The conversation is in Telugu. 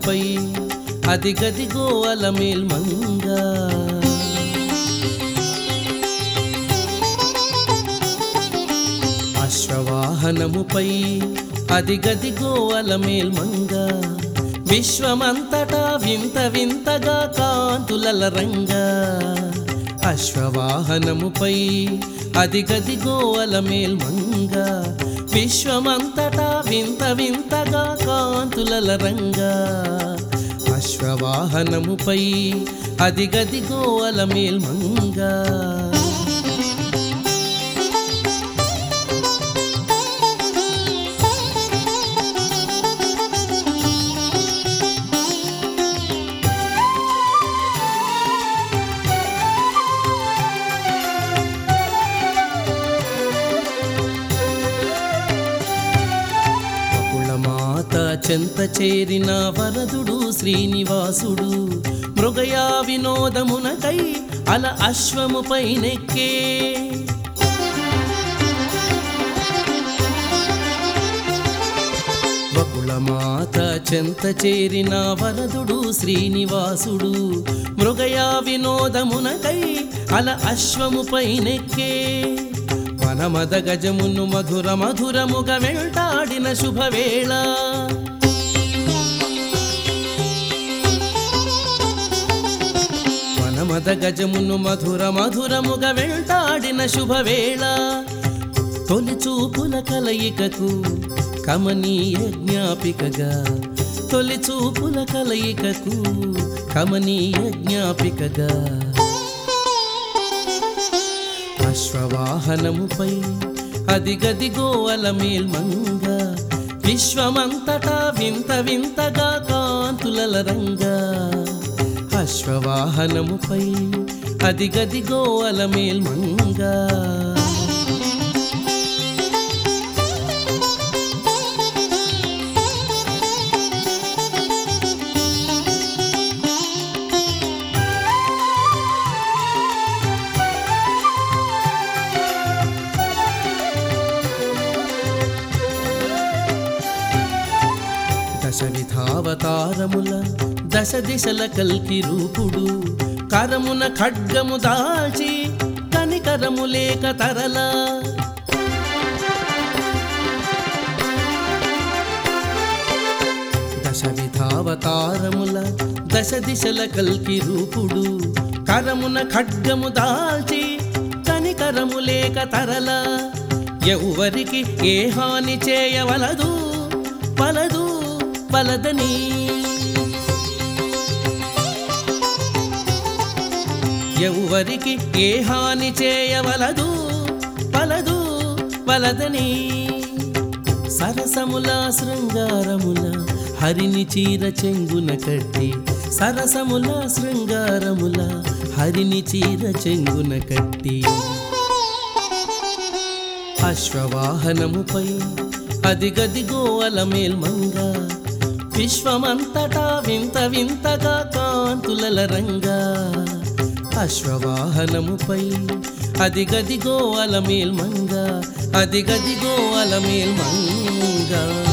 అశ్వవాహనముపై అది గదిగో అలమేల్ మంగా అశ్వవాహనముపై అది గదిగో అలమేల్ మంగా విశ్వమంతటా వింత వింతగా కాంతులల రంగా అశ్వవాహనముపై అది గదిగో అలమేల్ మంగా విశ్వమంతటా వింత వింతగా కాంతులల రంగా అశ్వవాహనముపై అది గదిగో అలమేల్ మంగా కులమాత చెంత చేరిన వరదుడు శ్రీనివాసుడు మృగయా వినోదమునకై అల అశ్వము పైనెక్కే వకుళమాత చెంత చేరిన వరదుడు శ్రీనివాసుడు మృగయా వినోదమునకై అల అశ్వము పైనెక్కే వనమద గజమును మధుర మధురముగ వెంటాడిన శుభవేళ వనమద గజమును మధుర మధురముగ వెంటాడిన శుభవేళ తొలి చూపుల కలయికకు కమనీయ జ్ఞాపికగా తొలి చూపుల కలయికకు కమనీయ జ్ఞాపికగా అశ్వవాహనముపై అది గదిగో అలమేల్ మంగా విశ్వమంతటా వింత వింతగా కాంతులల రంగా అశ్వవాహనముపై అది గదిగో అలమేల్ మంగా దశ విధావతారముల దశ దిశల కల్కి రూపుడు కరమున ఖడ్గము దాల్చి కనికరము లేక తరల దశ విధావతారముల దశ దిశల కల్కి రూపుడు కరమున ఖడ్గము దాల్చి కనికరము లేక తరల ఎవ్వరికి ఏ హాని చేయవలదు పలదు పలదని ఎవ్వరికి ఏ హాని చేయవలదు పలదు పలదని సరసముల శృంగారముల హరిని చీర చెంగున కట్టి సరసముల శృంగారముల హరిని చీర చెంగున కట్టి అశ్వవాహనముపై అది గదిగో అలమేల్ మంగా విశ్వమంతటా వింత వింతగా కాంతులల రంగా అశ్వవాహనముపై అది గదిగో అలమేల్ మంగా అది గదిగో అలమేల్ మంగా